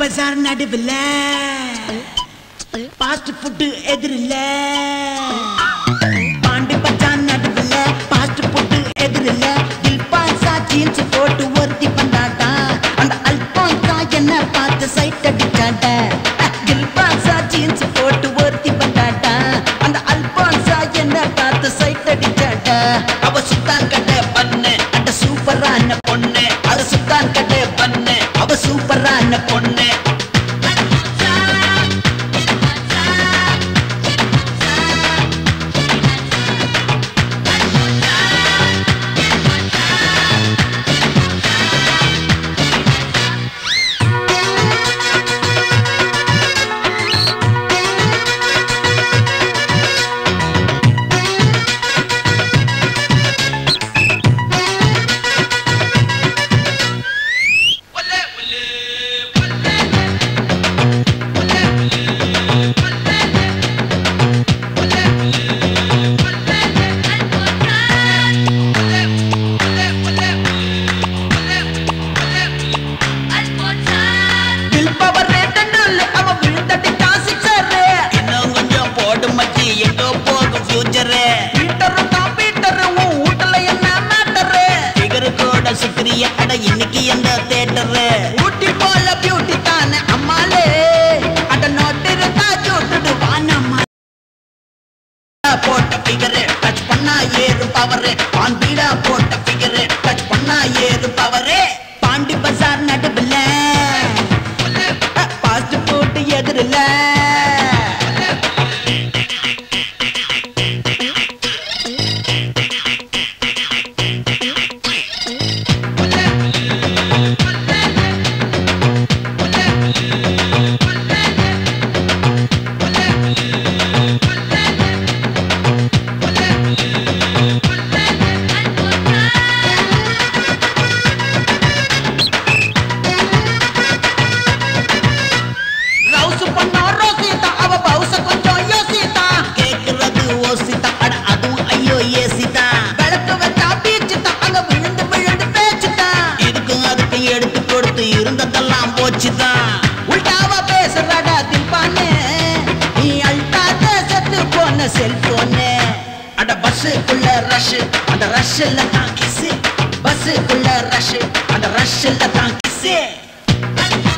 பஜார் நடுவில் fast food எதிரில்ல பாண்டி பஜார் நடுவில் பாஸ்ட் ஃபுட்டு எதிரில்ல தில்பான்சா ஜீன்ஸ் போட்டு ஒருத்தி பண்ணாட்டா அந்த அல்பான்சா என்ன பார்த்து சைட் அடிச்சாட்ட தில்பான்சா ஜீன்ஸ் போட்டு ஒருத்தி பண்ணாட்டா அந்த அல்பான்சா என்ன பார்த்து சைட் அடிச்சாட்ட அவ சுத்தான் கட்ட பண்ணு அட சூப்பரான பொண்ணு அது சுத்தான் கட்ட பண்ணு அவ சூப்பரான பொண்ணு வில்பவர் ரேட்டனால அவ விழுந்தடிச்சா சிக்ஸரு இன்னும் கொஞ்சம் போடு மச்சி எங்கோ போகும் ஃபியூச்சரு பீட்டரு தான் பீட்டரு உன் வீட்டுல என்ன மேட்டரு ஃபிகரு கூட சுக்ரிய அட இன்னைக்கு எந்த தேட்டரு ஊட்டி போல பியூட்டி தானே அம்மாளே அட நோட்டு இருந்தா சூட்டுடு வானம்மா போட்ட ஃபிகரு டச் பண்ணா ஏறு பவரு பான் பீடா போட்ட ஃபிகரு டச் பண்ணா ஏறு பவரு பாண்டி பஜார் நடுவில் பாஸ்ட் போட்டு எதிரில்ல ரவுசு பண்ணா ரோசிதா அவ பவுச கொஞ்சம் யோசிதா கேக்குறது ஓசிதா அட அதுவும் ஐயோ ஏசிதா விளக்கு வச்சா பீச்சுதா அங்க விழுந்து விழுந்து பேச்சுதா இதுக்கும் அதுக்கும் எடுத்து கொடுத்து இருந்ததெல்லாம் போச்சுதா உல்டாவா பேசுறடா தில்பானு நீ அல்டாத செத்து போன செல்போனு அட பஸ்ஸுக்குள்ள ரஷ் அந்த ரஷ்ல தான் கிஸ் பஸ்ஸுக்குள்ள ரஷ் அந்த ரஷ்ல தான் கிஸ்